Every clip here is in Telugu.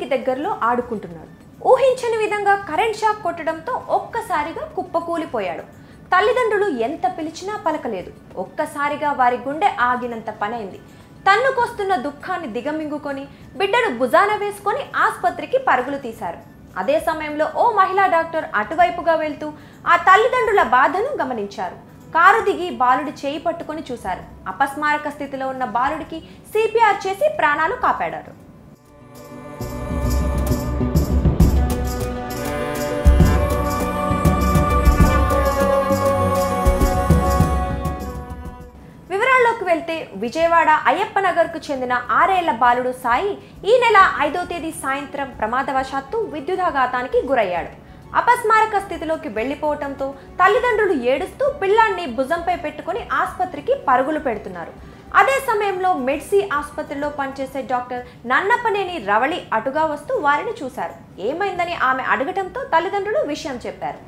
దగ్గరలో ఆడుకుంటున్నాడు ఊహించని విధంగా కరెంట్ షాక్ కొట్టడంతో ఒక్కసారిగా కుప్పకూలిపోయాడు తల్లిదండ్రులు ఎంత పిలిచినా పలకలేదు ఒక్కసారిగా వారి గుండె ఆగినంత పనైంది తన్నుకొస్తున్న దుఃఖాన్ని దిగమింగుకొని బిడ్డను భుజాన వేసుకొని ఆసుపత్రికి పరుగులు తీశారు అదే సమయంలో ఓ మహిళా డాక్టర్ అటువైపుగా వెళ్తూ ఆ తల్లిదండ్రుల బాధను గమనించారు కారు దిగి బాలుడి చేయి పట్టుకొని చూశారు అపస్మారక స్థితిలో ఉన్న బాలుడికి సిపిఆర్ చేసి ప్రాణాలు కాపాడారు వివరాల్లోకి వెళ్తే విజయవాడ అయ్యప్ప నగర్కు చెందిన ఆరేళ్ల బాలుడు సాయి ఈ నెల ఐదో తేదీ సాయంత్రం ప్రమాదవశాత్తు విద్యుదాఘాతానికి గురయ్యాడు అపస్మారక స్థితిలోకి వెళ్లిపోవడంతో తల్లిదండ్రులు ఏడుస్తూ పిల్లాన్ని భుజంపై పెట్టుకుని ఆసుపత్రికి పరుగులు పెడుతున్నారు అదే సమయంలో మెడ్సీ ఆసుపత్రిలో పనిచేసే డాక్టర్ నన్నపనేని రవళి అటుగా వస్తూ వారిని చూశారు ఏమైందని ఆమె అడగటంతో తల్లిదండ్రులు విషయం చెప్పారు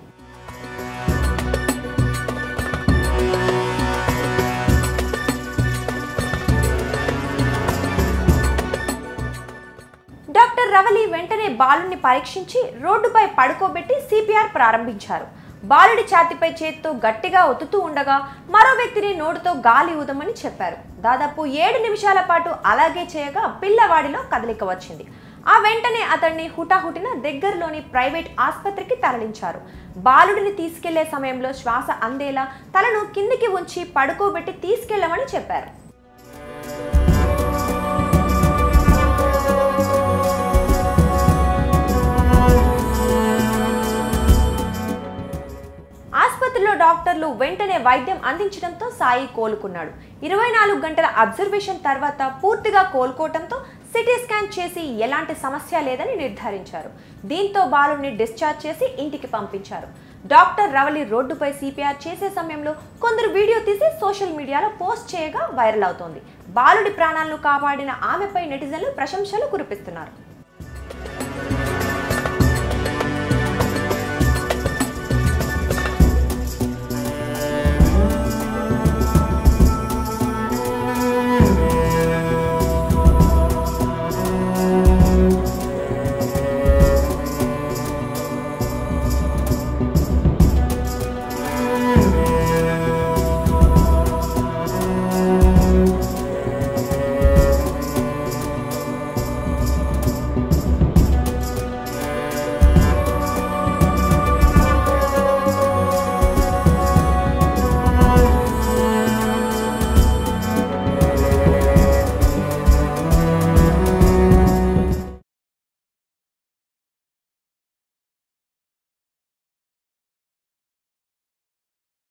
డాక్టర్ రవలి వెంటనే బాలుని పరీక్షించి రోడ్డుపై పడుకోబెట్టి సిపిఆర్ ప్రారంభించారు బాలుడి ఛాతిపై చేత్తో గట్టిగా ఒత్తుతూ ఉండగా మరో వ్యక్తిని నోటితో గాలి ఊదమని చెప్పారు దాదాపు ఏడు నిమిషాల పాటు అలాగే చేయగా పిల్లవాడిలో కదలిక వచ్చింది ఆ వెంటనే అతన్ని హుటాహుటిన దగ్గరలోని ప్రైవేట్ ఆసుపత్రికి తరలించారు బాలుడిని తీసుకెళ్లే సమయంలో శ్వాస అందేలా తలను కిందికి ఉంచి పడుకోబెట్టి తీసుకెళ్లమని చెప్పారు ఆసుపత్రిలో డాక్టర్లు వెంటనే వైద్యం అందించడంతో సాయి కోలుకున్నాడు ఇరవై నాలుగు గంటల అబ్జర్వేషన్ తర్వాత పూర్తిగా కోలుకోవడంతో సిటీ స్కాన్ చేసి ఎలాంటి సమస్య లేదని నిర్ధారించారు దీంతో బాలుని డిశ్చార్జ్ చేసి ఇంటికి పంపించారు డాక్టర్ రవలి రోడ్డుపై సిపిఆర్ చేసే సమయంలో కొందరు వీడియో తీసి సోషల్ మీడియాలో పోస్ట్ చేయగా వైరల్ అవుతోంది బాలుడి ప్రాణాలను కాపాడిన ఆమెపై నెటిజన్లు ప్రశంసలు కురిపిస్తున్నారు